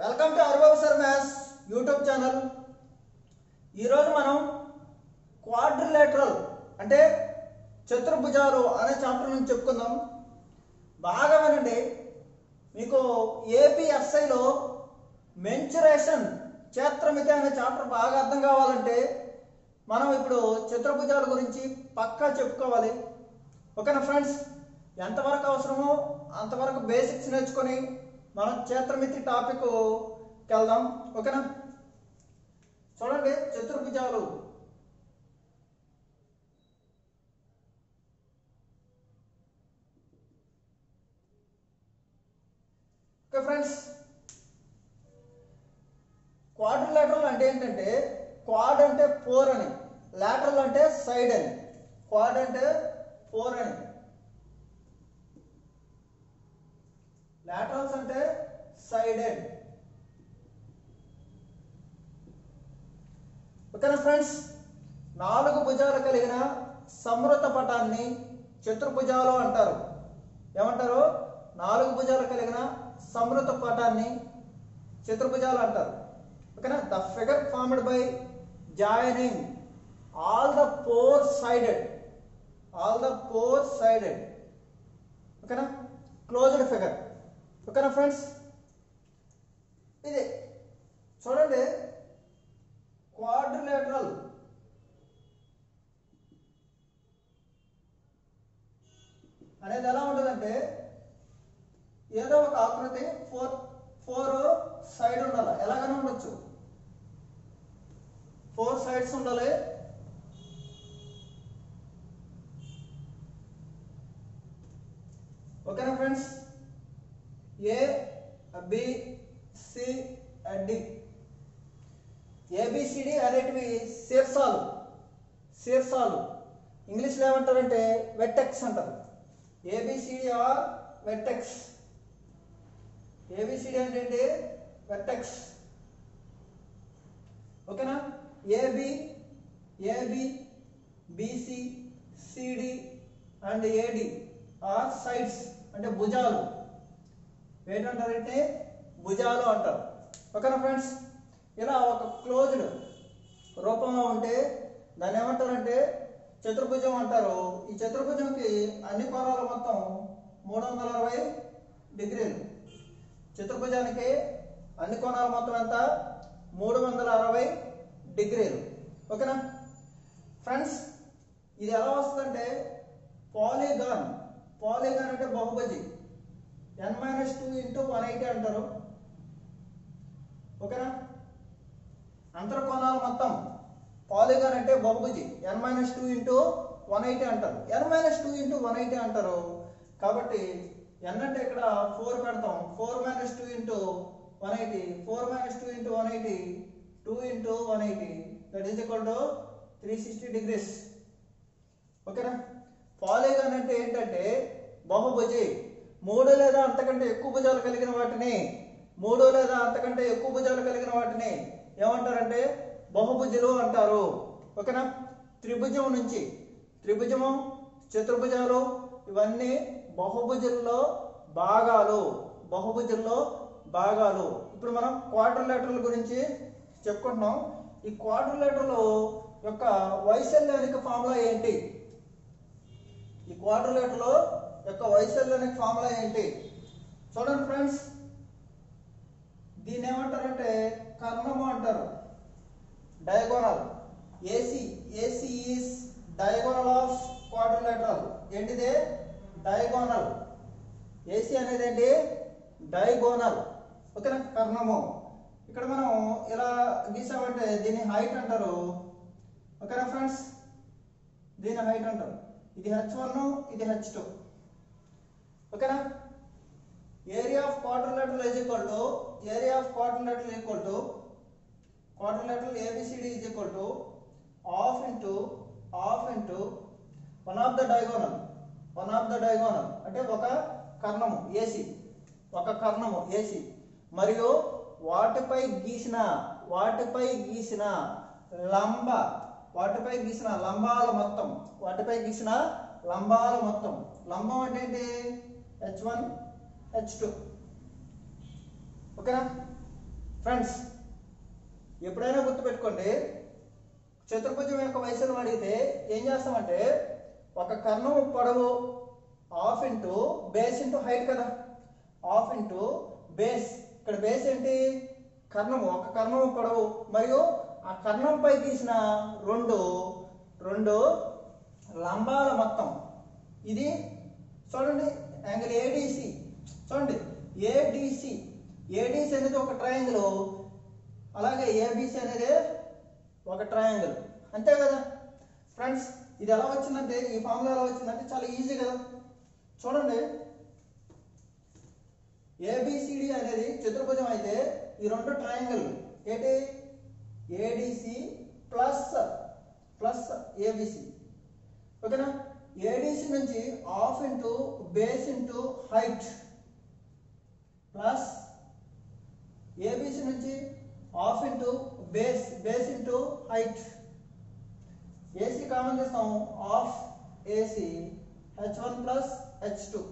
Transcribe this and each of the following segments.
welcome to Arubabu sir maths YouTube channel ఈరోజు మనం quadrilateral అంటే చతుర్భుజాలు అనే చాప్టర్ నుంచి చెప్పుకుందాం బాగా వినండి మీకు ఏపీఎస్ఐలో మెంచురేషన్ క్షేత్రమితి అనే చాప్టర్ బాగా అర్థం కావాలంటే మనం ఇప్పుడు చతుర్భుజాల గురించి పక్కా చెప్పుకోవాలి ఓకేనా ఫ్రెండ్స్ ఎంతవరకు అవసరమో అంతవరకు బేసిక్స్ నేర్చుకొని మనం క్షేత్రమితి టాపిక్ వెళ్దాం ఓకేనా చూడండి చతుర్భుజాలు ఓకే ఫ్రెండ్స్ క్వాడ్రిలేటరల్ అంటే ఏంటంటే క్వాడ్ అంటే ఫోర్ అని లాటరల్ అంటే సైడ్ అని క్వాడ్ అంటే ఫోర్ అని లాటరల్స్ అంటే సైడెడ్ ఓకేనా ఫ్రెండ్స్ నాలుగు భుజాలు కలిగిన సమృత పటాన్ని చతుర్భుజాలు అంటారు ఏమంటారు నాలుగు భుజాలు కలిగిన సమృత పటాన్ని చతుర్భుజాలు అంటారు ఓకేనా the figure formed by joining all the four sided all the four sided ఓకేనా క్లోజ్డ్ ఫిగర్ ఓకేనా ఫ్రెండ్స్ ఇది చూడండి క్వాడ్రిలేటరల్ అనేది ఎలా ఉంటుందంటే ఏదో ఒక ఆకృతి ఫోర్ ఫోర్ సైడ్ ఉండాలి ఎలాగైనా ఉండొచ్చు ఫోర్ సైడ్స్ ఉండాలి ఓకేనా friends A B C D ABCD అనేటివి శీర్షాలు శీర్షాలు ఇంగ్లీష్లో ఏమంటారంటే వెట్టెక్స్ అంటారు ఏబిసిడి ఆర్ వెట్టెక్స్ ఏబిసిడి అంటే ఏంటి వెట్టెక్స్ ఓకేనా AB AB BC CD and AD are sides అంటే భుజాలు ఏంటంటారంటే భుజాలు అంటారు ఓకేనా ఫ్రెండ్స్ ఇలా ఒక క్లోజ్డ్ రూపంలో ఉంటే దాన్ని ఏమంటారంటే చతుర్భుజం అంటారు ఈ చతుర్భుజంకి అన్ని కోణాలు మొత్తం మూడు వందల అరవై డిగ్రీలు చతుర్భుజానికి అన్ని కోణాలు మొత్తం ఎంత మూడు వందల అరవై డిగ్రీలు ఓకేనా ఫ్రెండ్స్ ఇది ఎలా వస్తుందంటే పాలిగాన్ పాలిగాన్ అంటే బహుభుజి n minus two into one eighty అంటారు ఓకేనా అంతర్కోణాలు మొత్తం పాలిగాన్ అంటే బహుభుజి n minus two into one eighty అంటారు n minus two into one eighty అంటారు కాబట్టి ఎన్ అంటే ఇక్కడ ఫోర్ పెడతాం four minus two into one eighty four minus two into one eighty two into one eighty that is equal to three sixty degrees ఓకేనా polygon అంటే ఏంటంటే బహుభుజి మూడు లేదా అంతకంటే ఎక్కువ భుజాలు కలిగిన వాటిని మూడు లేదా అంతకంటే ఎక్కువ భుజాలు కలిగిన వాటిని ఏమంటారంటే బహుభుజులు అంటారు ఓకేనా త్రిభుజం నుంచి త్రిభుజము చతుర్భుజాలు ఇవన్నీ బహుభుజుల్లో భాగాలు బహుభుజుల్లో భాగాలు ఇప్పుడు మనం క్వార్టర్లేటర్ల గురించి చెప్పుకుంటున్నాం ఈ క్వార్టర్లేటర్ల యొక్క వైశల్యానికి ఫార్ములా ఏంటి ఈ క్వార్టర్లేటర్లో యొక్క వైశల్యానికి ఫార్ములా ఏంటి చూడండి ఫ్రెండ్స్ దీన్ని ఏమంటారంటే కర్ణము అంటారు diagonal AC AC is diagonal of quadrilateral ఏంటిదే డయాగోనల్ ఏసీ అనేది ఏంటి డయాగోనల్ ఓకేనా కర్ణము ఇక్కడ మనం ఇలా గీసామంటే దీని హైట్ అంటారు ఓకేనా ఫ్రెండ్స్ దీని హైట్ అంటారు ఇది హెచ్ వన్ ఇది హెచ్ టూ ఓకేనా area of quadrilateral is equal to area of quadrilateral equal to quadrilateral ABCD is equal to half into half into one of the diagonal one of the diagonal అంటే ఒక కర్ణము ఏసి ఒక కర్ణము ఏసి మరియు వాటిపై గీసిన వాటిపై గీసిన లంబ వాటిపై గీసిన లంబాల మొత్తం వాటిపై గీసిన లంబాల మొత్తం లంబం అంటే ఏంటి హెచ్ వన్ హెచ్ టూ ఓకేనా ఫ్రెండ్స్ ఎప్పుడైనా గుర్తుపెట్టుకోండి చతుర్భుజం యొక్క వయసును అడిగితే ఏం చేస్తామంటే ఒక కర్ణం పొడవు half into base into height కదా హాఫ్ ఇంటూ బేస్ ఇక్కడ బేస్ ఏంటి కర్ణము ఒక కర్ణము పొడవు మరియు ఆ కర్ణంపై గీసిన రెండు రెండు లంబాల మొత్తం ఇది చూడండి యాంగిల్ ఏడిసి చూడండి ఏడిసి ఏడిసి అనేది ఒక ట్రయాంగిల్ అలాగే ఏబిసి అనేది ఒక ట్రయాంగిల్ అంతే కదా ఫ్రెండ్స్ ఇది ఎలా వచ్చిందంటే ఈ ఫార్ములా ఎలా వచ్చిందంటే చాలా ఈజీ కదా చూడండి ఏబిసిడి అనేది చతుర్భుజం అయితే ఈ రెండు ట్రయాంగిల్ ఏంటి ఏడిసి ప్లస్ ప్లస్ ఏబిసి ఓకేనా ఏడిసి నుంచి half into base into height plus ABC నుంచి half into base base into height AC common చేస్తాం half AC h one plus h two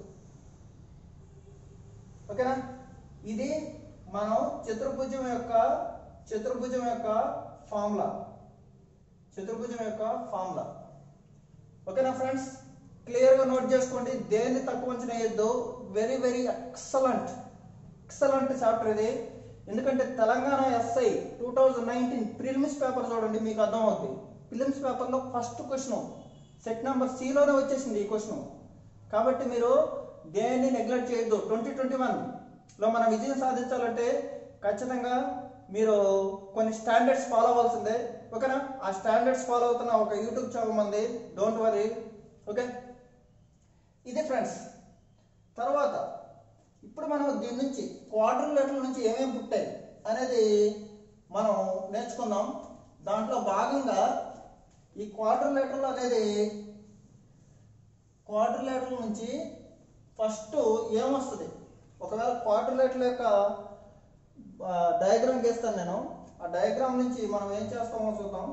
ఓకేనా ఇది మనం చతుర్భుజం యొక్క చతుర్భుజం యొక్క ఫార్ములా చతుర్భుజం యొక్క ఫార్ములా ఓకేనా ఫ్రెండ్స్ క్లియర్గా నోట్ చేసుకోండి దేన్ని తక్కువ అంచనా వేయద్దు very very excellent excellent chapter ఇది ఎందుకంటే Telangana SI two thousand nineteen prelims paper చూడండి మీకు అర్థం అవుతుంది ప్రిలిమ్స్ పేపర్లో ఫస్ట్ క్వశ్చన్ సెట్ నెంబర్ సిలోనే వచ్చేసింది ఈ క్వశ్చన్ కాబట్టి మీరు దేన్ని నెగ్లెక్ట్ చేయొద్దు ట్వంటీ ట్వంటీ వన్లో మనం విజయం సాధించాలంటే ఖచ్చితంగా మీరు కొన్ని స్టాండర్డ్స్ ఫాలో అవ్వాల్సిందే ఓకేనా ఆ స్టాండర్డ్స్ ఫాలో అవుతున్న ఒక యూట్యూబ్ ఛానల్ ఉంది డోంట్ వరీ ఓకే ఇది ఫ్రెండ్స్ తర్వాత ఇప్పుడు మనం దీని నుంచి క్వార్టర్ లెటర్ల నుంచి ఏమేమి పుట్టాయి అనేది మనం నేర్చుకుందాం దాంట్లో భాగంగా ఈ క్వార్టర్ లెటర్లు అనేది క్వార్టర్ లెటర్ల నుంచి ఫస్ట్ ఏమొస్తుంది ఒకవేళ క్వార్టర్ లెటర్ల యొక్క డయాగ్రామ్ గీస్తాను నేను ఆ డయాగ్రామ్ నుంచి మనం ఏం చేస్తామో చూద్దాం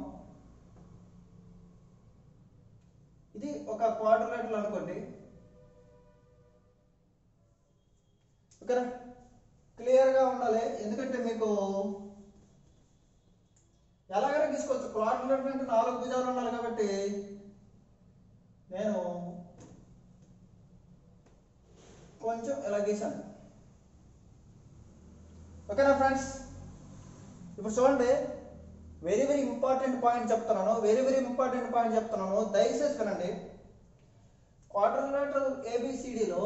ఇది ఒక క్వార్టర్ లెటర్లు అనుకోండి ఓకేనా క్లియర్గా ఉండాలి ఎందుకంటే మీకు ఎలాగైనా తీసుకోవచ్చు క్వార్టర్ లెటర్ అంటే నాలుగు భుజాలు ఉండాలి కాబట్టి నేను కొంచెం ఇలా గీసాను ఓకేనా ఫ్రెండ్స్ ఇప్పుడు చూడండి వెరీ వెరీ ఇంపార్టెంట్ పాయింట్ చెప్తున్నాను వెరీ వెరీ ఇంపార్టెంట్ పాయింట్ చెప్తున్నాను దయచేసి వినండి క్వార్టర్ లెటర్ ఏబిసిడిలో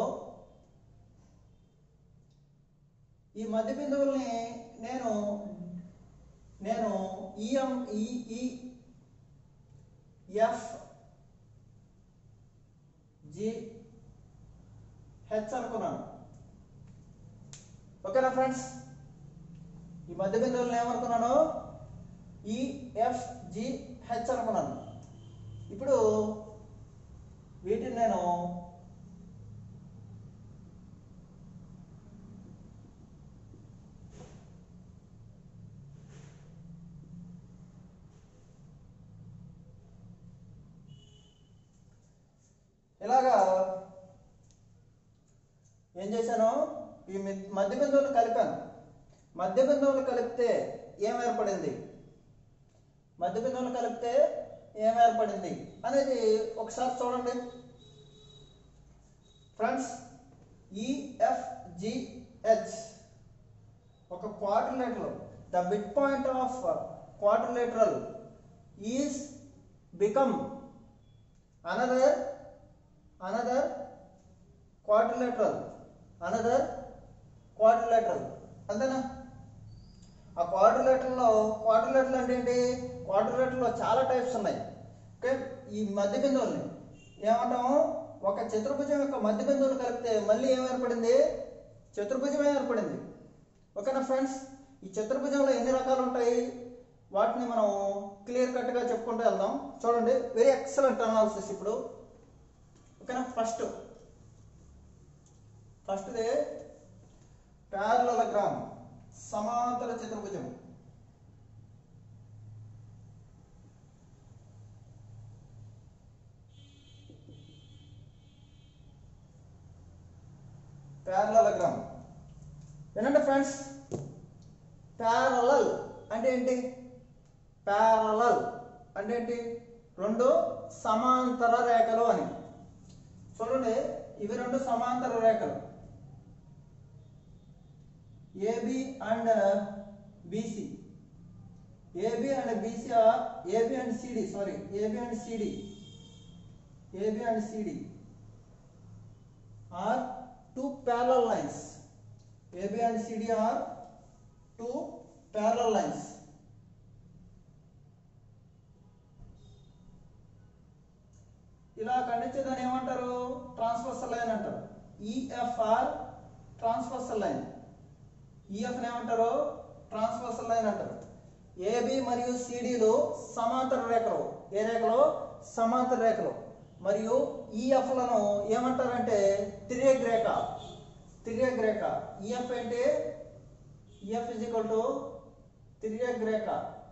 ఈ మధ్య బిందువుల్ని నేను నేను ఈఎం ఈ ఎఫ్ జి హెచ్ అనుకున్నాను ఓకేనా ఫ్రెండ్స్ ఈ మధ్య బిందువులను ఏమనుకున్నాను ఈ ఎఫ్ జి హెచ్ అనుకున్నాను ఇప్పుడు వీటిని నేను ఇలాగా ఏం చేశాను ఈ మి- మధ్య బిందువులు కలిపాను మధ్య బిందువులు కలిపితే ఏం ఏర్పడింది మధ్య బిందువులు కలిపితే ఏం ఏర్పడింది అనేది ఒకసారి చూడండి ఫ్రెండ్స్ ఈఎఫ్జిహెచ్ ఒక quadrilateral the mid point of quadrilateral is become another another quadrilateral another quadrilateral అంతేనా ఆ క్వాడ్రిలేటర్లో క్వాడ్రిలేటర్లు అంటే ఏంటి క్వాడ్రిలేటర్లో చాలా టైప్స్ ఉన్నాయి ఓకే ఈ మధ్య బిందువుల్ని ఏమంటాము ఒక చతుర్భుజం యొక్క మధ్య బిందువులు కలిపితే మళ్ళీ ఏం ఏర్పడింది చతుర్భుజమే ఏర్పడింది ఓకేనా ఫ్రెండ్స్ ఈ చతుర్భుజంలో ఎన్ని రకాలు ఉంటాయి వాటిని మనం క్లియర్ కట్గా చెప్పుకుంటూ వెళ్దాం చూడండి వెరీ ఎక్సలెంట్ అనాలిసిస్ ఇప్పుడు ఓకేనా ఫస్ట్ ఫస్ట్ది ప్యారలగ్రామ్ సమాంతర చతుర్భుజం ప్యారలగ్రామ్ వినండి ఫ్రెండ్స్ ప్యారలల్ అంటే ఏంటి ప్యారలల్ అంటే ఏంటి రెండు సమాంతర రేఖలు అని చూడండి ఇవి రెండు సమాంతర రేఖలు AB and BC AB and BC are AB and CD sorry AB and CD AB and CD are two parallel lines AB and CD are two parallel lines ఇలా ఖండించేదాన్ని ఏమంటారు ట్రాన్స్వర్సల్ లైన్ అంటారు ఈఎఫ్ఆర్ ట్రాన్స్వర్సల్ లైన్ ఈఎఫ్ ఏమంటారు transversal line అంటారు AB మరియు సిడిలు సమాంతర రేఖలు ఏ రేఖలు సమాంతర రేఖలు మరియు ఈఎఫ్ లను ఏమంటారంటే తిరియగ్ రేఖ తిరియగ్ రేఖ ఈఎఫ్ అంటే ఈఎఫ్ ఇజ్ ఈక్వల్ టు తిరియగ్ రేఖ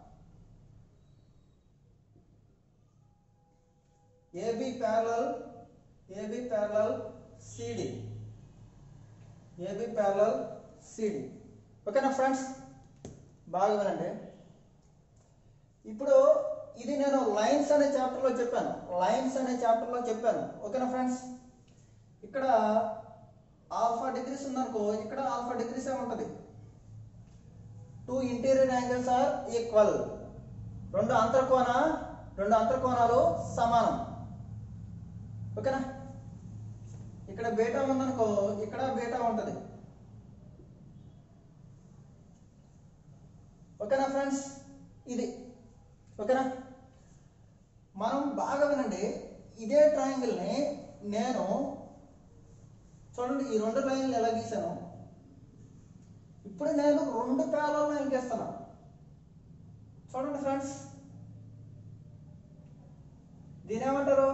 AB parallel AB parallel CD AB parallel CD ఓకేనా ఫ్రెండ్స్ బాగా వినండి ఇప్పుడు ఇది నేను లైన్స్ అనే చాప్టర్లో చెప్పాను లైన్స్ అనే చాప్టర్లో చెప్పాను ఓకేనా ఫ్రెండ్స్ ఇక్కడ ఆల్ఫా డిగ్రీస్ ఉందనుకో ఇక్కడ ఆల్ఫా డిగ్రీస్ ఉంటుంది two interior angles are equal రెండు అంతర్కోణ రెండు అంతర్కోణాలు సమానం ఓకేనా ఇక్కడ బీటా ఉందనుకో ఇక్కడ బీటా ఉంటుంది ఓకేనా ఫ్రెండ్స్ ఇది ఓకేనా మనం బాగా వినండి ఇదే ట్రయాంగిల్ని నేను చూడండి ఈ రెండు లైన్లు ఎలా గీసాను ఇప్పుడు నేను రెండు ప్యారల్ లైన్ గీస్తాను చూడండి ఫ్రెండ్స్ దీని ఏమంటారు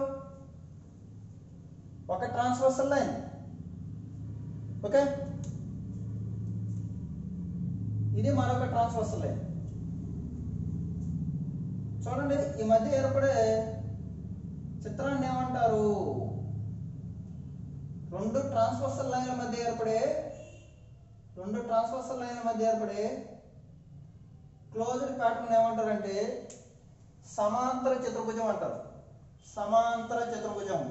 ఒక ట్రాన్స్వర్సల్ లైన్ ఓకే ఇది మరొక ట్రాన్స్వర్సల్ లైన్ చూడండి ఈ మధ్య ఏర్పడే చిత్రాన్ని ఏమంటారు రెండు ట్రాన్స్వర్సల్ లైన్ల మధ్య ఏర్పడే రెండు ట్రాన్స్వర్సల్ లైన్ల మధ్య ఏర్పడే క్లోజ్డ్ ప్యాటర్న్ ఏమంటారంటే సమాంతర చతుర్భుజం అంటారు సమాంతర చతుర్భుజం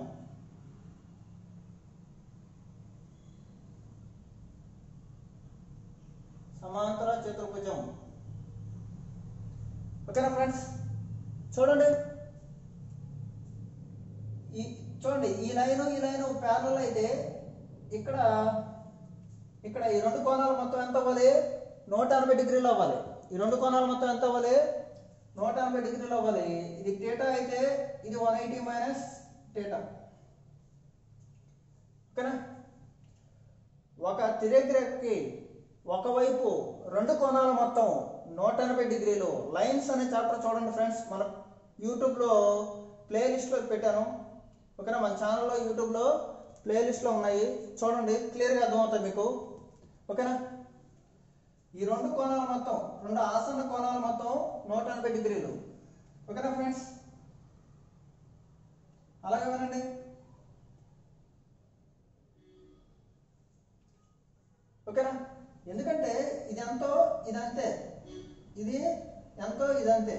సమాంతర చతుర్భుజం ఓకేనా ఫ్రెండ్స్ చూడండి ఈ చూడండి ఈ లైన్ ఈ లైన్ ప్యారల్ అయితే ఇక్కడ ఇక్కడ ఈ రెండు కోణాలు మొత్తం ఎంత అవ్వాలి నూట ఎనభై డిగ్రీలు అవ్వాలి ఈ రెండు కోణాలు మొత్తం ఎంత అవ్వాలి నూట ఎనభై డిగ్రీలు అవ్వాలి ఇది టేటా అయితే ఇది వన్ ఎయిటీ మైనస్ టేటా ఓకేనా ఒక తిరేగ్రేకి ఒకవైపు రెండు కోణాలు మొత్తం నూట ఎనభై డిగ్రీలు లైన్స్ అనే చాప్టర్ చూడండి ఫ్రెండ్స్ మన యూట్యూబ్లో ప్లేలిస్ట్లో పెట్టాను ఓకేనా మన ఛానల్లో యూట్యూబ్లో ప్లేలిస్ట్లో ఉన్నాయి చూడండి క్లియర్గా అర్థమవుతుంది మీకు ఓకేనా ఈ రెండు కోణాలు మొత్తం రెండు ఆసన్న కోణాలు మొత్తం నూట ఎనభై డిగ్రీలు ఓకేనా ఫ్రెండ్స్ అలాగే వినండి ఓకేనా ఎందుకంటే ఇది ఎంతో ఇది అంతే ఇది ఎంతో ఇది అంతే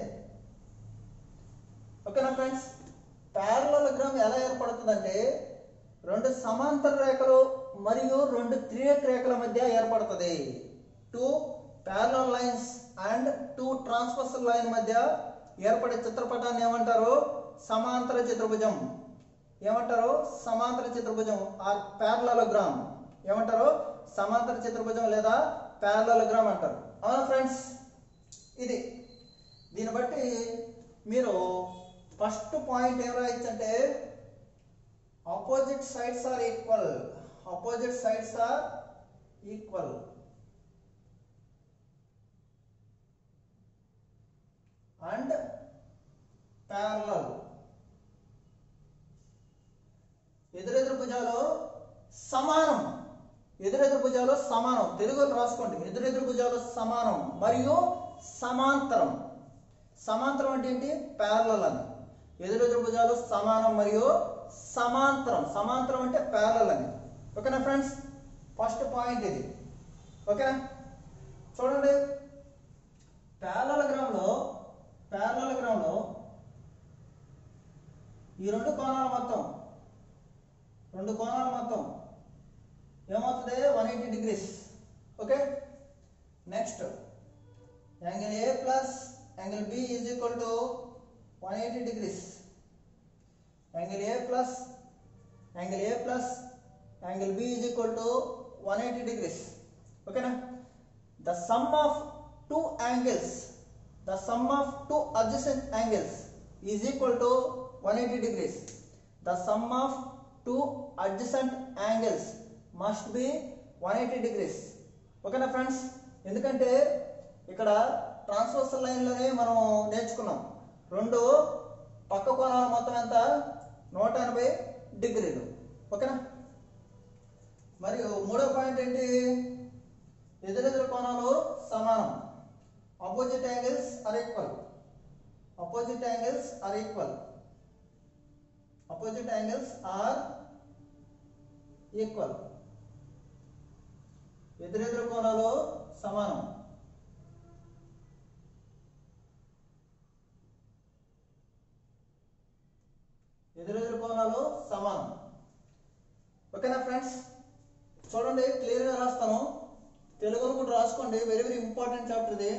ఓకేనా ఫ్రెండ్స్ ప్యారలోగ్రామ్ ఎలా ఏర్పడుతుందంటే రెండు సమాంతర రేఖలు మరియు రెండు త్రియక్ రేఖల మధ్య ఏర్పడుతుంది two parallel lines and two transversal line మధ్య ఏర్పడే చిత్రపటాన్ని ఏమంటారు సమాంతర చతుర్భుజం ఏమంటారు సమాంతర చతుర్భుజం ఆర్ ప్యారలలోగ్రామ్ ఏమంటారు సమాంతర చతుర్భుజం లేదా ప్యారలలోగ్రామ్ అంటారు అవునా ఫ్రెండ్స్ ఇది దీన్ని బట్టి మీరు ఫస్ట్ పాయింట్ ఏం రాయొచ్చంటే opposite sides are equal opposite sides are equal and parallel ఎదురెదురు భుజాలు సమానం ఎదురెదురు భుజాలు సమానం తెలుగులో రాసుకోండి ఎదురెదురు భుజాలు సమానం మరియు సమాంతరం సమాంతరం అంటే ఏంటి ప్యారలల్ అని ఎదురెదురు భుజాలు సమానం మరియు సమాంతరం సమాంతరం అంటే ప్యారలల్ అని ఓకేనా ఫ్రెండ్స్ ఫస్ట్ పాయింట్ ఇది ఓకేనా చూడండి ఈ రెండు కోణాల మొత్తం రెండు కోణాల మొత్తం ఏమవుతుంది one eighty degrees okay next angle A plus angle B is equal to one eighty degrees angle A plus angle A plus angle B is equal to one eighty degrees ఓకేనా the sum of two angles the sum of two adjacent angles is equal to one eighty degrees the sum of two adjacent angles must be one eighty degrees ఓకేనా friends ఎందుకంటే ఇక్కడ transversal లైన్లోనే మనం నేర్చుకున్నాం రెండు పక్క కోణాల మొత్తం ఎంత నూట ఎనభై డిగ్రీలు ఓకేనా మరియు మూడో పాయింట్ ఏంటి ఎదురెదురు కోణాలు సమానం opposite angles are equal opposite angles are equal opposite angles are equal ఎదురెదురు కోణాలు సమానం ఎదురెదురు కోణాలు సమానం ఓకేనా ఫ్రెండ్స్ చూడండి క్లియర్గా రాస్తాను తెలుగులో కూడా రాసుకోండి వెరీ వెరీ ఇంపార్టెంట్ చాప్టర్ ఇది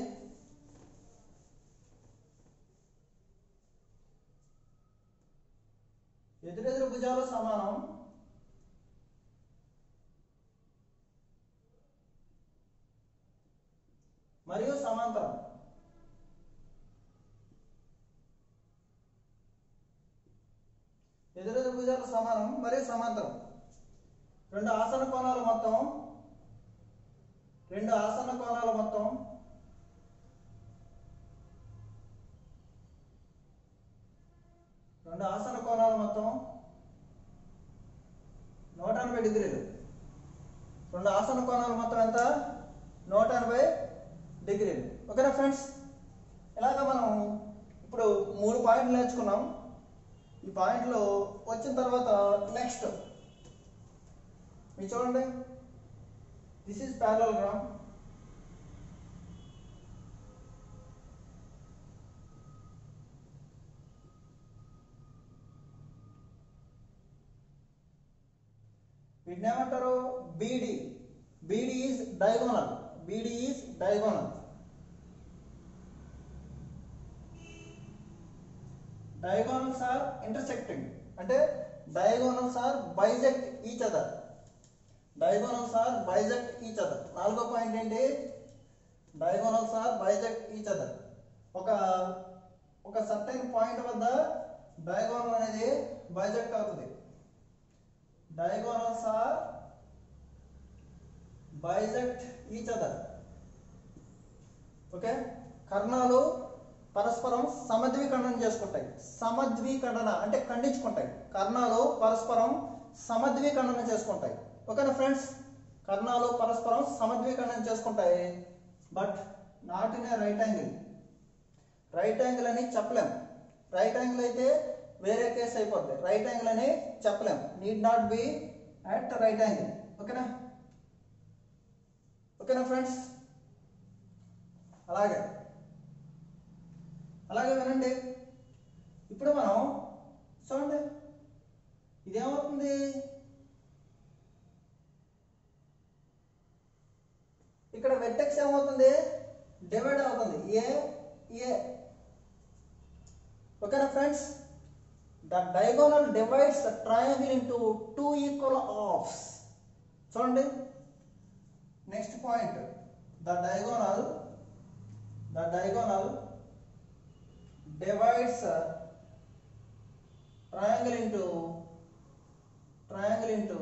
ఎదురెదురు భుజాలు సమానం మరియు సమాంతరం ఎదురెదురు భుజాలు సమానం మరియు సమాంతరం రెండు ఆసన కోణాలు మొత్తం రెండు ఆసన కోణాలు మొత్తం రెండు ఆసన కోణాలు మొత్తం నూట ఎనభై డిగ్రీలు రెండు ఆసన కోణాలు మొత్తం ఎంత నూట ఎనభై డిగ్రీలు ఓకేనా ఫ్రెండ్స్ ఇలాగ మనం ఇప్పుడు మూడు పాయింట్లు నేర్చుకున్నాం ఈ పాయింట్లు వచ్చిన తర్వాత నెక్స్ట్ మీరు చూడండి దిస్ ఈజ్ ప్యారలోగ్రామ్ వీటిని ఏమంటారు BD BD is diagonal BD is diagonal diagonals are intersecting అంటే diagonals are bisect each other diagonals are bisect each other నాలుగో పాయింట్ ఏంటి diagonals are bisect each other ఒక ఒక సర్టైన్ పాయింట్ వద్ద diagonal అనేది bisect అవుతుంది diagonals are bisect each other okay కర్ణాలు పరస్పరం సమద్విఖండన చేసుకుంటాయి సమద్విఖండన అంటే ఖండించుకుంటాయి కర్ణాలు పరస్పరం సమద్విఖండన చేసుకుంటాయి ఓకేనా ఫ్రెండ్స్ కర్ణాలు పరస్పరం సమద్విఖండన చేసుకుంటాయి but not in a right angle right angle అని చెప్పలేం రైట్ యాంగిల్ అయితే వేరే కేసు అయిపోద్ది రైట్ యాంగిల్ అని చెప్పలేం need not be at right angle ఓకేనా ఓకేనా ఫ్రెండ్స్ అలాగే అలాగే వినండి ఇప్పుడు మనం చూడండి ఇదేమవుతుంది ఇక్కడ వెట్టెక్స్ ఏమవుతుంది డివైడ్ అవుతుంది ఏ ఏ ఓకేనా friends the diagonal divides the triangle into two equal halfs చూడండి next point the diagonal the diagonal divides a triangle into triangle into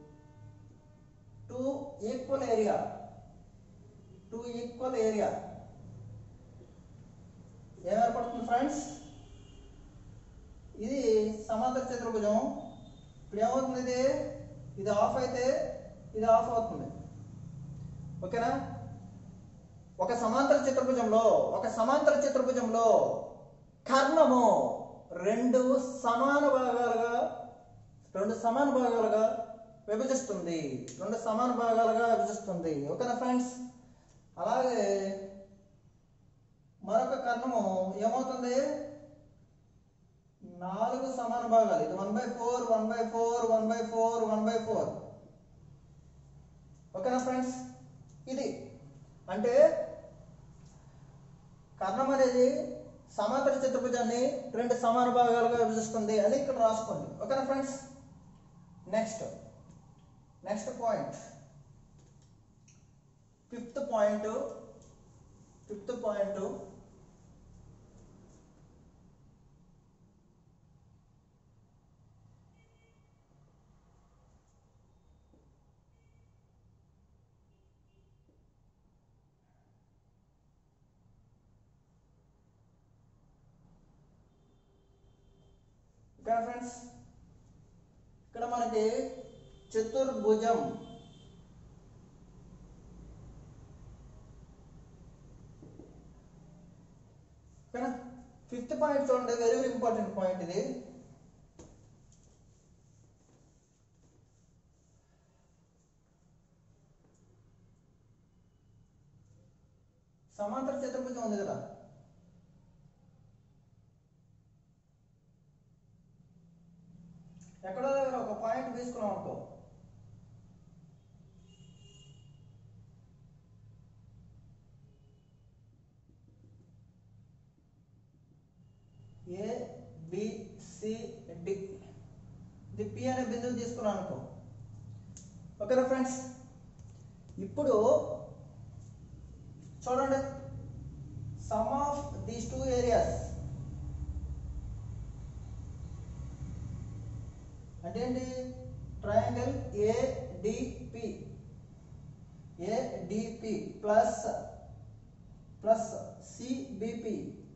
two equal area two equal area ఏమేర్పడుతుంది ఫ్రెండ్స్ ఇది సమాంతర చతుర్భుజం ఇప్పుడు ఏమవుతుంది ఇది ఇది ఆఫ్ అయితే ఇది ఆఫ్ అవుతుంది ఓకేనా ఒక సమాంతర చతుర్భుజంలో ఒక సమాంతర చతుర్భుజంలో కర్ణము రెండు సమాన భాగాలుగా రెండు సమాన భాగాలుగా విభజిస్తుంది రెండు సమాన భాగాలుగా విభజిస్తుంది ఓకేనా ఫ్రెండ్స్ అలాగే మరొక కర్ణము ఏమవుతుంది నాలుగు సమాన భాగాలు ఇది one by four one by four one by four one by four ఓకేనా ఫ్రెండ్స్ ఇది అంటే కర్ణం అనేది సమాంతర చతుర్భుజాన్ని రెండు సమాన భాగాలుగా విభజిస్తుంది అని ఇక్కడ రాసుకోండి ఓకేనా friends next next point fifth point fifth point ఇక్కడ ఫ్రెండ్స్ ఇక్కడ మనకి చతుర్భుజం ఓకేనా ఫిఫ్త్ పాయింట్ చూడండి వెరీ వెరీ ఇంపార్టెంట్ పాయింట్ ఇది సమాంతర చతుర్భుజం ఉంది కదా ఎక్కడో దగ్గర ఒక పాయింట్ తీసుకున్నాం అనుకో ఏ బి సి డి ఇది పి అనే బిందువు తీసుకున్నాను అనుకో ఓకేనా ఫ్రెండ్స్ ఇప్పుడు చూడండి sum of these two areas అంటే ఏంటి triangle ADP ADP plus plus CBP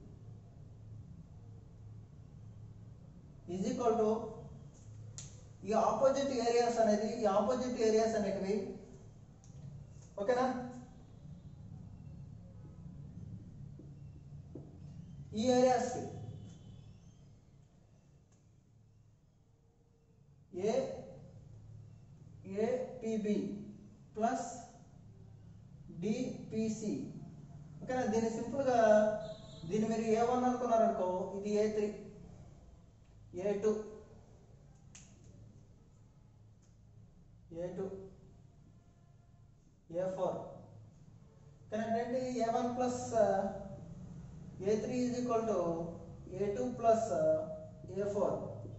is equal to ఈ ఆపోజిట్ ఏరియాస్ అనేది ఈ ఆపోజిట్ ఏరియాస్ అనేటివి ఓకేనా ఈ areas A APB plus DPC ఓకేనా దీన్ని సింపుల్గా దీన్ని మీరు ఏ వన్ అనుకున్నారనుకో ఇది A three A two A two A four correct ఏంటి A one plus A three is equal to A two plus A four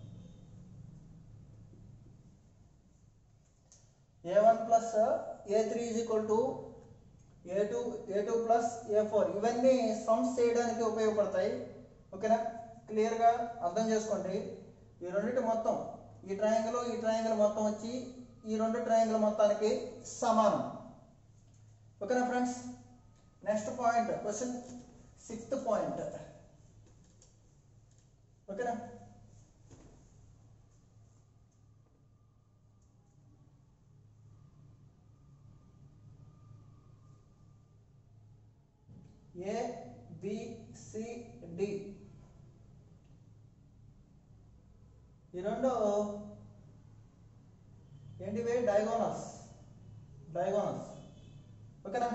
A one plus A three is equal to A two A two plus A four ఇవన్నీ sums చేయడానికి ఉపయోగపడతాయి ఓకేనా క్లియర్గా అర్థం చేసుకోండి ఈ రెండింటి మొత్తం ఈ ట్రయాంగిల్ ఈ ట్రయాంగిల్ మొత్తం వచ్చి ఈ రెండు ట్రయాంగిల్ మొత్తానికి సమానం ఓకేనా friends next point question sixth point ఓకేనా ఏ బి సి డి ఈ రెండు ఏంటివి డయాగోనల్స్ డయాగోనల్స్ ఓకేనా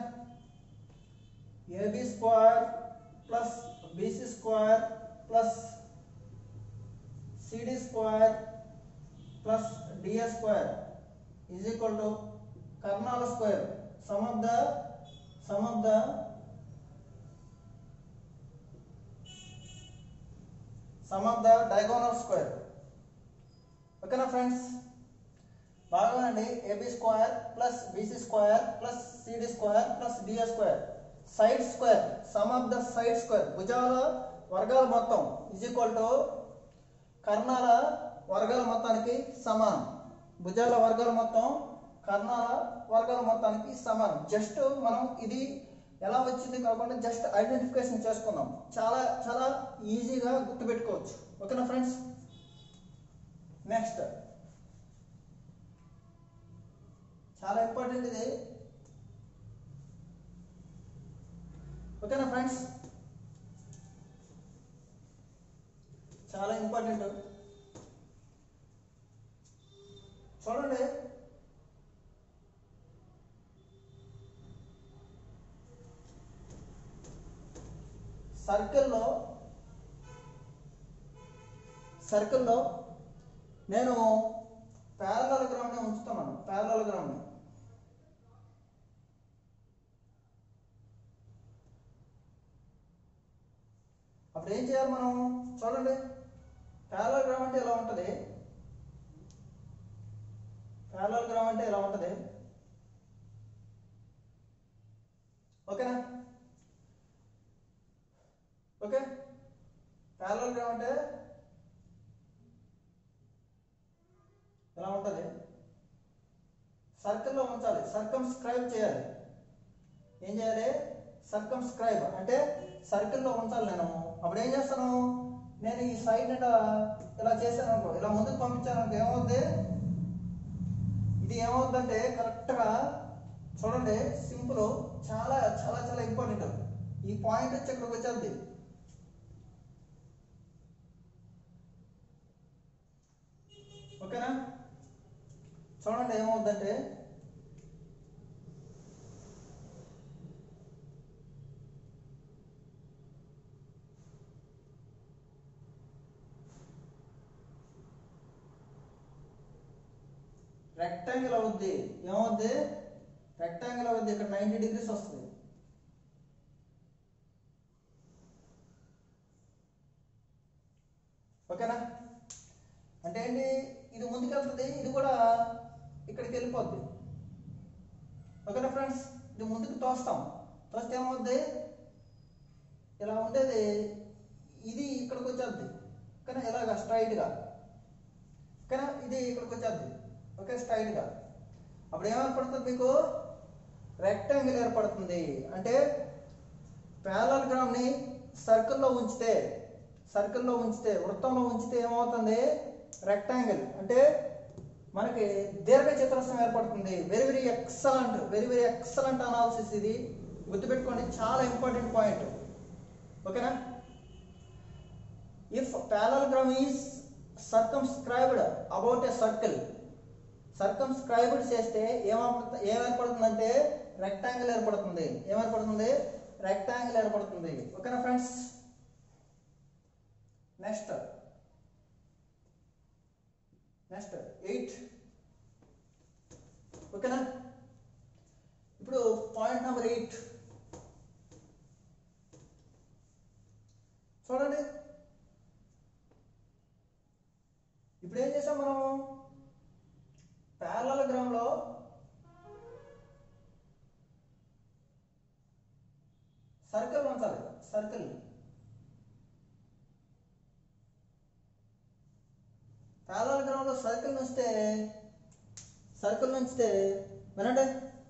AB square plus BC square plus CD square plus DS square is equal to కర్ణాల square sum of the sum of the sum of the diagonal square ఓకేనా friends బాగా అండి AB square plus BC square plus CD square plus DS square side square sum of the side square భుజాల వర్గాల మొత్తం is equal to కర్ణాల వర్గాల మొత్తానికి సమానం భుజాల వర్గాల మొత్తం కర్ణాల వర్గాల మొత్తానికి సమానం జస్ట్ మనం ఇది ఎలా వచ్చింది కాకుండా జస్ట్ ఐడెంటిఫికేషన్ చేసుకుందాం చాలా చాలా ఈజీగా గుర్తుపెట్టుకోవచ్చు ఓకేనా ఫ్రెండ్స్ నెక్స్ట్ చాలా ఇంపార్టెంట్ ఇది ఓకేనా ఫ్రెండ్స్ చాలా ఇంపార్టెంట్ చూడండి సర్కిల్లో సర్కిల్లో నేను ప్యారలగ్రామ్ని ఉంచుతున్నాను ప్యారలగ్రామ్ని అప్పుడు ఏం చేయాలి మనం చూడండి ప్యారలగ్రామ్ అంటే ఇలా ఉంటుంది ప్యారలగ్రామ్ అంటే ఇలా ఉంటుంది ఓకేనా ఓకే ప్యారలగ్రామ్ అంటే ఎలా ఉంటుంది సర్కిల్లో ఉంచాలి సర్కంస్క్రైబ్ చేయాలి ఏం చేయాలి సర్కంస్క్రైబ్ అంటే సర్కిల్లో ఉంచాలి నేను అప్పుడు ఏం చేస్తాను నేను ఈ సైడ్ ఇలా ఇలా చేశాను అనుకో ఇలా ముందుకు పంపించాను అనుకో ఏమవుద్ది ఇది ఏమవుద్దంటే కరెక్ట్గా చూడండి సింపుల్ చాలా చాలా చాలా ఇంపార్టెంట్ ఈ పాయింట్ వచ్చి ఇక్కడికి వచ్చేది ఓకేనా చూడండి ఏమవుద్దంటే రెక్టాంగిల్ అవుద్ది ఏమవుద్ది రెక్టాంగిల్ అవుద్ది ఇక్కడ నైంటీ డిగ్రీస్ వస్తుంది ఓకేనా అంటే ఏంటి ఇది ముందుకెళ్తుంది ఇది కూడా ఇక్కడికి వెళ్ళిపోద్ది ఓకేనా ఫ్రెండ్స్ ఇది ముందుకు తోస్తాం తోస్తే ఏమవుద్ది ఇలా ఉండేది ఇది ఇక్కడికి వచ్చేద్ది ఓకేనా ఇలాగా స్ట్రైట్గా ఓకేనా ఇది ఇక్కడికి వచ్చేద్ది ఓకే స్ట్రైట్గా అప్పుడు ఏమేర్పడుతుంది మీకు రెక్టాంగిల్ ఏర్పడుతుంది అంటే ప్యారలగ్రామ్ని సర్కిల్లో ఉంచితే సర్కిల్లో ఉంచితే వృత్తంలో ఉంచితే ఏమవుతుంది రెక్టాంగిల్ అంటే మనకి దీర్ఘ చతురస్రం ఏర్పడుతుంది very very excellent very very excellent analysis ఇది గుర్తుపెట్టుకోండి చాలా ఇంపార్టెంట్ పాయింట్ ఓకేనా if parallelogram is circumscribed about a circle circumscribed చేస్తే ఏమవుతుంది ఏమేర్పడుతుందంటే రెక్టాంగిల్ ఏర్పడుతుంది ఏమేర్పడుతుంది రెక్టాంగిల్ ఏర్పడుతుంది ఓకేనా ఫ్రెండ్స్ నెక్స్ట్ నెక్స్ట్ ఎయిట్ ఓకేనా ఇప్పుడు పాయింట్ నెంబర్ ఎయిట్ చూడండి ఇప్పుడు ఏం చేసాం మనం ప్యారలగ్రామ్ లో సర్కిల్ ఉంచాలి సర్కిల్ ప్యారలగ్రామ్ లో సర్కిల్ ఉంచితే సర్కిల్ ఉంచితే వినండి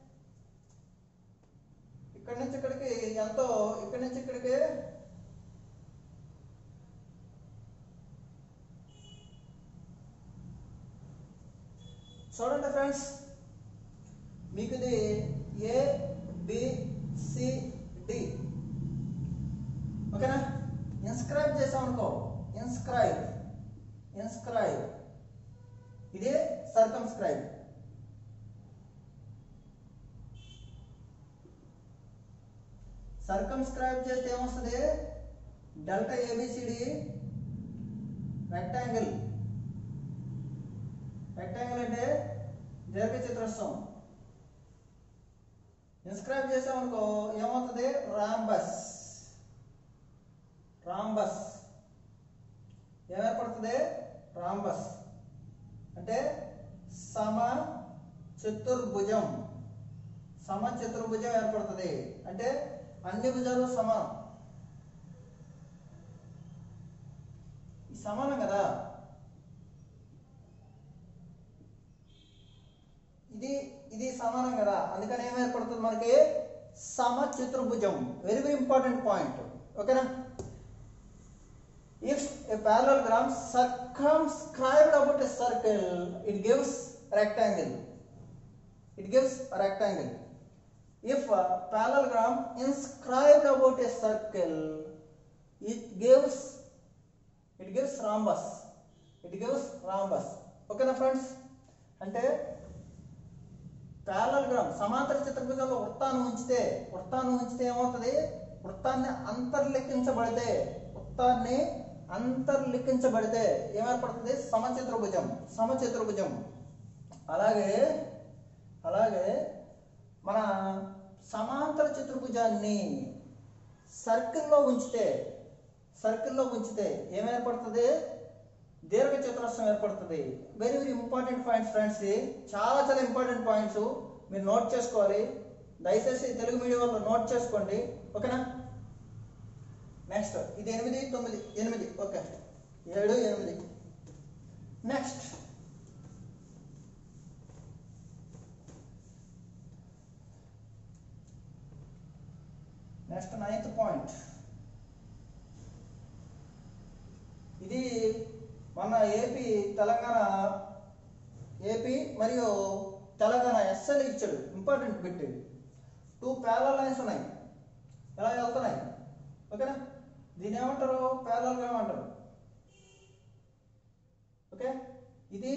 ఇక్కడి నుంచి ఇక్కడికి ఎంతో ఇక్కడి నుంచి ఇక్కడికి చూడండి ఫ్రెండ్స్ మీకు ఇది ఏ బి సి డి ఓకేనా ఇన్స్క్రైబ్ చేసాం అనుకో ఇన్స్క్రైబ్ ఇన్స్క్రైబ్ ఇదే సర్కంస్క్రైబ్ సర్కంస్క్రైబ్ చేస్తే ఏమొస్తుంది డెల్టా ఏబిసిడి రెక్టాంగిల్ రెక్టాంగిల్ అంటే దీర్ఘ చతురస్రం ఇన్స్క్రైబ్ చేసామనుకో ఏమవుతుంది రాంబస్ రాంబస్ ఏమేర్పడుతుంది రాంబస్ అంటే సమ చతుర్భుజం సమ చతుర్భుజం ఏర్పడుతుంది అంటే అన్ని భుజాలు సమానం ఈ సమానం కదా ఇది ఇది సమానం కదా అందుకని ఏం ఏర్పడుతుంది మనకి సమ చతుర్భుజం వెరీ వెరీ ఇంపార్టెంట్ పాయింట్ ఓకేనా if a parallelogram circumscribed about a circle it gives rectangle it gives a rectangle if a parallelogram inscribed about a circle it gives it gives rhombus it gives rhombus ఓకేనా friends అంటే parallelogram సమాంతర చతుర్భుజంలో వృత్తాన్ని ఉంచితే వృత్తాన్ని ఉంచితే ఏమవుతుంది వృత్తాన్ని అంతర్లిఖించబడితే వృత్తాన్ని అంతర్లిఖించబడితే ఏమేర్పడుతుంది సమచతుర్భుజం సమచతుర్భుజం అలాగే అలాగే మన సమాంతర చతుర్భుజాన్ని సర్కిల్లో ఉంచితే సర్కిల్లో ఉంచితే ఏమేర్పడుతుంది దీర్ఘ చతురస్రం ఏర్పడుతుంది very very important points friends ఇది చాలా చాలా ఇంపార్టెంట్ పాయింట్స్ మీరు నోట్ చేసుకోవాలి దయచేసి తెలుగు మీడియం వాళ్ళు నోట్ చేసుకోండి ఓకేనా నెక్స్ట్ ఇది ఎనిమిది తొమ్మిది ఎనిమిది ఓకే ఏడు ఎనిమిది నెక్స్ట్ నెక్స్ట్ నైన్త్ పాయింట్ ఇది మన ఏపీ తెలంగాణ ఏపీ మరియు తెలంగాణ ఎస్ఎల్ ఇచ్చాడు ఇంపార్టెంట్ బిట్ ఇది టూ ప్యారల్ లైన్స్ ఉన్నాయి ఎలా వెళ్తున్నాయి ఓకేనా దీని ఏమంటారు ప్యారల్గా ఏమంటారు ఓకే ఇది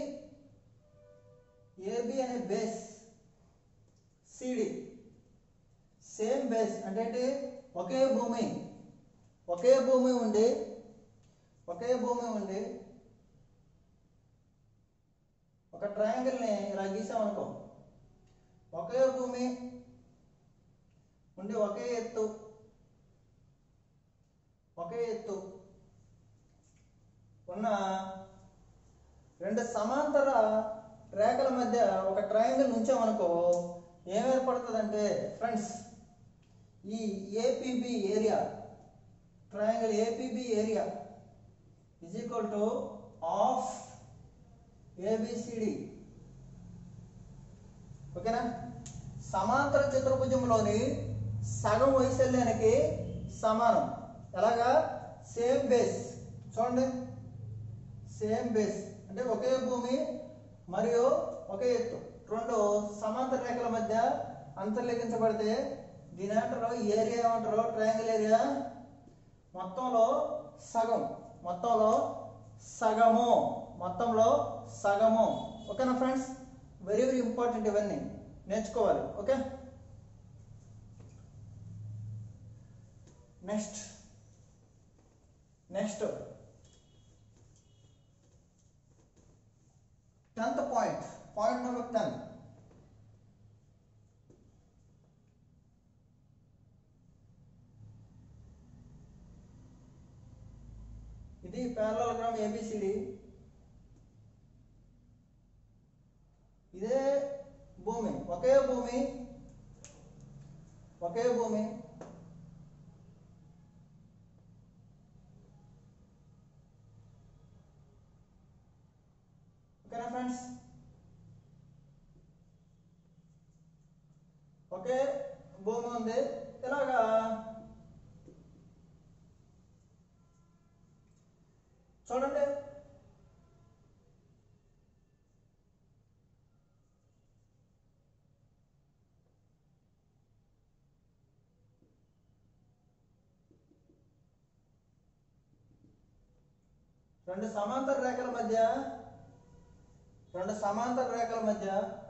ఏబి అనే బేస్ సిడి సేమ్ బేస్ అంటే ఏంటి ఒకే భూమి ఒకే భూమి ఉండి ఒకే భూమి ఉండి ఒక ట్రయాంగిల్ని ఇలా గీసామనుకో ఒకే భూమి ఉండి ఒకే ఎత్తు ఒకే ఎత్తు ఉన్న రెండు సమాంతర రేఖల మధ్య ఒక ట్రయాంగిల్ ఉంచామనుకో ఏం ఏర్పడుతుందంటే ఫ్రెండ్స్ ఈ APB area triangle APB area is equal to of ABCD ఓకేనా సమాంతర చతుర్భుజంలోని సగం వైశాల్యానికి సమానం ఎలాగా సేమ్ బేస్ చూడండి సేమ్ బేస్ అంటే ఒకే భూమి మరియు ఒకే ఎత్తు రెండు సమాంతర రేఖల మధ్య అంతర్లిఖించబడితే దీని ఏమంటారు ఏరియా ఏమంటారు ట్రయాంగిల్ ఏరియా మొత్తంలో సగం మొత్తంలో సగము మొత్తంలో సగము ఓకేనా ఫ్రెండ్స్ వెరీ వెరీ ఇంపార్టెంట్ ఇవన్నీ నేర్చుకోవాలి okay next next tenth point point number ten ఇది ప్యారలోగ్రామ్ ఏబిసిడి ఇదే భూమి ఒకే భూమి ఒకే భూమి ఓకేనా ఫ్రెండ్స్ ఒకే భూమి ఉంది ఇలాగా చూడండి రెండు సమాంతర రేఖల మధ్య రెండు సమాంతర రేఖల మధ్య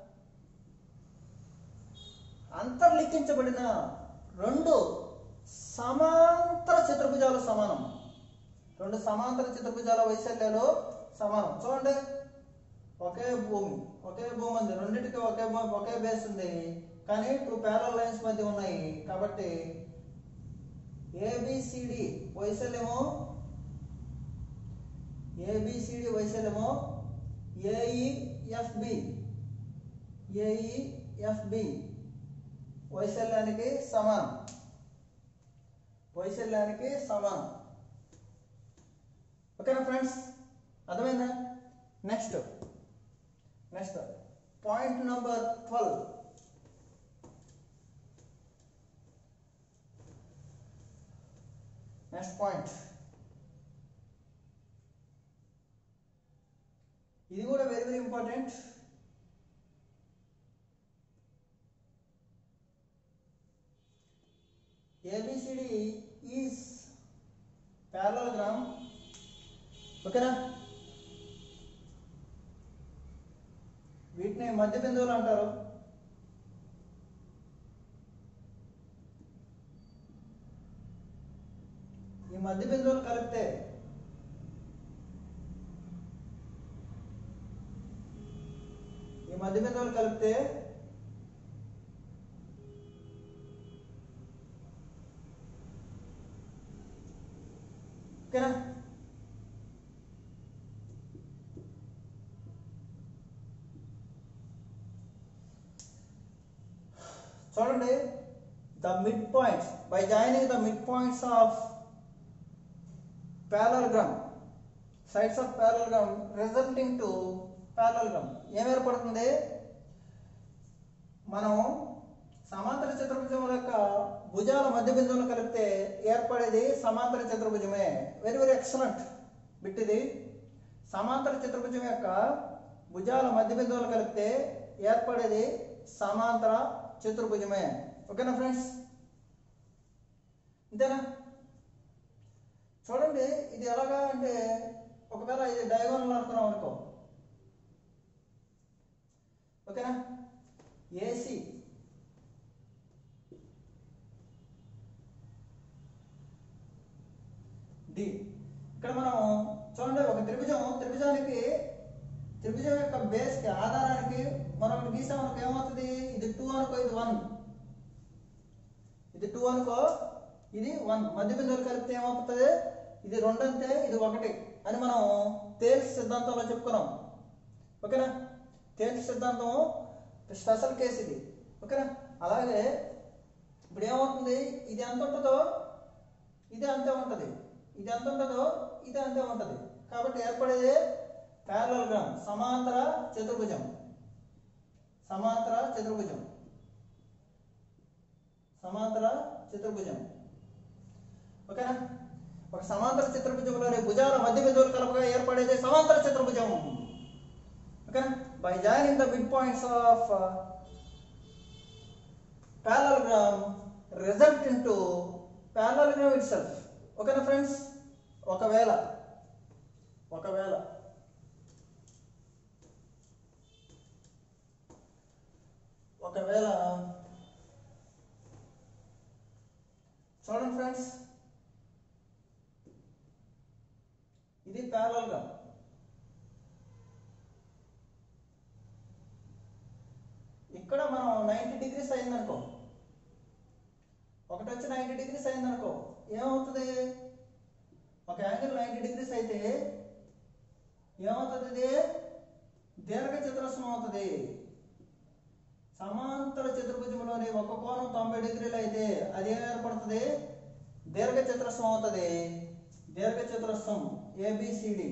అంతర్లిఖించబడిన రెండు సమాంతర చతుర్భుజాలు సమానం రెండు సమాంతర చతుర్భుజాల వైశాల్యాలు సమానం చూడండి ఒకే భూమి ఒకే భూమి ఉంది రెండింటికి ఒకే భూమి ఒకే బేస్ ఉంది కానీ టూ ప్యారల్ లైన్స్ మధ్య ఉన్నాయి కాబట్టి ఏబిసిడి వైశాల్యము ఏబిసిడి వైశాల్యము ఏఈఎఫ్బి ఏఈఎఫ్బి వైశాల్యానికి సమానం వైశాల్యానికి సమానం ఓకేనా ఫ్రెండ్స్ అర్థమైందా next next point number twelve next point ఇది కూడా very very important ABCD is parallelogram ఓకేనా వీటిని మధ్య బిందువులు అంటారు ఈ మధ్య బిందువులు కలిపితే మధ్య బిందువులు కలిపితే ఓకేనా చూడండి the mid points by joining the mid points of parallelogram sides of parallelogram resulting to parallelogram ఏం ఏర్పడుతుంది మనం సమాంతర చతుర్భుజం యొక్క భుజాల మధ్య బిందువులు కలిపితే ఏర్పడేది సమాంతర చతుర్భుజమే వెరీ వెరీ ఎక్సలెంట్ బిట్ ఇది సమాంతర చతుర్భుజం యొక్క భుజాల మధ్య బిందువులు కలిపితే ఏర్పడేది సమాంతర చతుర్భుజమే ఓకేనా ఫ్రెండ్స్ అంతేనా చూడండి ఇది ఎలాగా అంటే ఒకవేళ ఇది డయాగోనల్ అనుకున్నాం అనుకో ఓకేనా ఏసీ డి ఇక్కడ మనం చూడండి ఒక త్రిభుజం త్రిభుజానికి త్రిభుజం యొక్క బేస్ కి ఆధారానికి మనం గీసామనుకో ఏమవుతుంది ఇది టూ అనుకో ఇది వన్ ఇది టూ అనుకో ఇది వన్ మధ్య బిందువులు కలిపితే ఏమవుతుంది ఇది రెండు అంతే ఇది ఒకటి అని మనం తేల్స్ సిద్ధాంతంలో చెప్పుకున్నాం ఓకేనా తేల్స్ సిద్ధాంతం స్పెషల్ కేసు ఇది ఓకేనా అలాగే ఇప్పుడు ఏమవుతుంది ఇది ఎంత ఉంటుందో ఇది అంతే ఉంటుంది ఇది ఎంత ఉంటుందో ఇది అంతే ఉంటుంది కాబట్టి ఏర్పడేది ప్యారలగ్రామ్ సమాంతర చతుర్భుజం సమాంతర చతుర్భుజం సమాంతర చతుర్భుజం ఓకేనా ఒక సమాంతర చతుర్భుజంలోని భుజాల మధ్య బిందువులు కలపగా ఏర్పడేది సమాంతర చతుర్భుజం ఓకేనా by joining the mid points of parallelogram result into parallelogram itself ఓకేనా ఫ్రెండ్స్ ఒకవేళ ఒకవేళ ఒకవేళ చూడండి ఫ్రెండ్స్ ఇది parallelogram ఇక్కడ మనం నైంటీ డిగ్రీస్ అయిందనుకో ఒకటి వచ్చి నైంటీ డిగ్రీస్ అయిందనుకో ఏమవుతుంది ఒక యాంగిల్ నైంటీ డిగ్రీస్ అయితే ఏమవుతుంది ఇది దీర్ఘ చతురస్రం అవుతుంది సమాంతర చతుర్భుజంలోని ఒక కోణం తొంభై డిగ్రీలు అయితే అది ఏం ఏర్పడుతుంది దీర్ఘ చతురస్రం అవుతుంది దీర్ఘ చతురస్రం ఏబిసిడి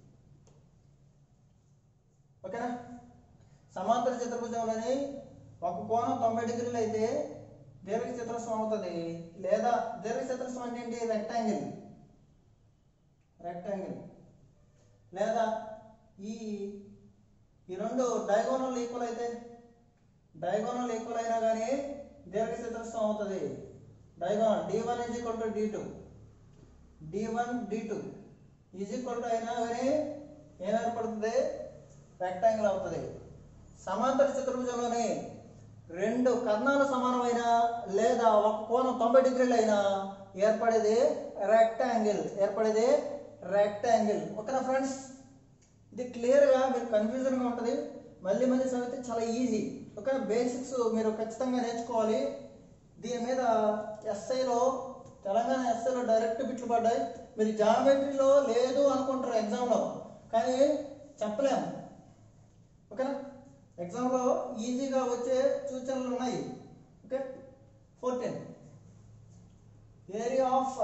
ఓకేనా సమాంతర చతుర్భుజంలోని ఒక కోణం తొంభై డిగ్రీలు అయితే దీర్ఘ చతురస్రం అవుతుంది లేదా దీర్ఘ చతురస్రం అంటే ఏంటి రెక్టాంగిల్ రెక్టాంగిల్ లేదా ఈ ఈ రెండు డయాగోనల్ ఈక్వల్ అయితే డయాగోనల్ ఈక్వల్ అయినా కానీ దీర్ఘ చతురస్రం అవుతుంది diagonal D one is equal to D two D one D two is equal to అయినా కానీ ఏం ఏర్పడుతుంది రెక్టాంగిల్ అవుతుంది సమాంతర చతుర్భుజంలోని రెండు కర్ణాలు సమానమైన లేదా ఒక కోణం తొంభై డిగ్రీలు అయినా ఏర్పడేది రెక్టాంగిల్ ఏర్పడేది రెక్టాంగిల్ ఓకేనా ఫ్రెండ్స్ ఇది క్లియర్గా మీరు కన్ఫ్యూజన్గా ఉంటుంది మళ్ళీ మళ్ళీ చదివితే చాలా ఈజీ ఓకే బేసిక్స్ మీరు ఖచ్చితంగా నేర్చుకోవాలి దీని మీద ఎస్ఐలో తెలంగాణ ఎస్ఐలో డైరెక్ట్ బిట్లు పడ్డాయి మీరు జామెట్రీలో లేదు అనుకుంటారు ఎగ్జామ్లో కానీ చెప్పలేము ఓకేనా ఎగ్జామ్లో ఈజీగా వచ్చే సూచనలు ఉన్నాయి okay fourteen area of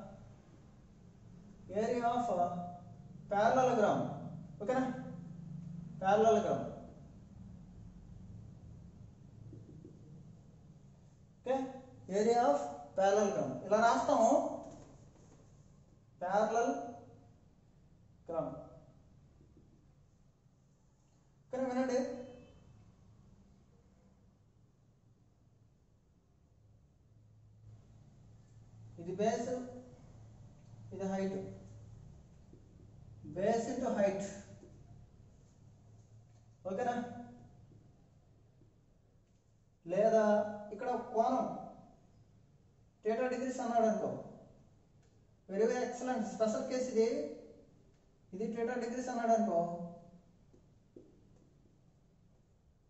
area of parallelogram ఓకేనా parallelogram okay area of parallelogram ఇలా రాస్తాము ప్యారలల్ గ్రామ్ ఓకేనా వినండి ఇది బేస్ ఇది హైట్ బేస్ ఇంటూ హైట్ ఓకేనా లేదా ఇక్కడ ఒక కోణం థీటా డిగ్రీస్ అన్నాడు అనుకో very very excellent special case ఇది ఇది థీటా డిగ్రీస్ అన్నాడు అనుకో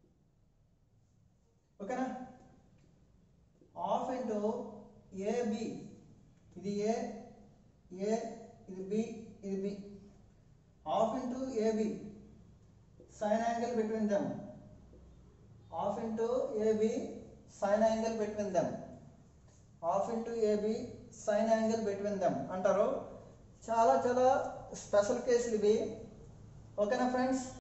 ఏబి ఇది ఏ ఏ ఇది బి ఇది B half into AB sine angle between them half into AB sine angle between them half into AB sine angle between them అంటారు చాలా చాలా స్పెషల్ కేసులు ఇవి ఓకేనా ఫ్రెండ్స్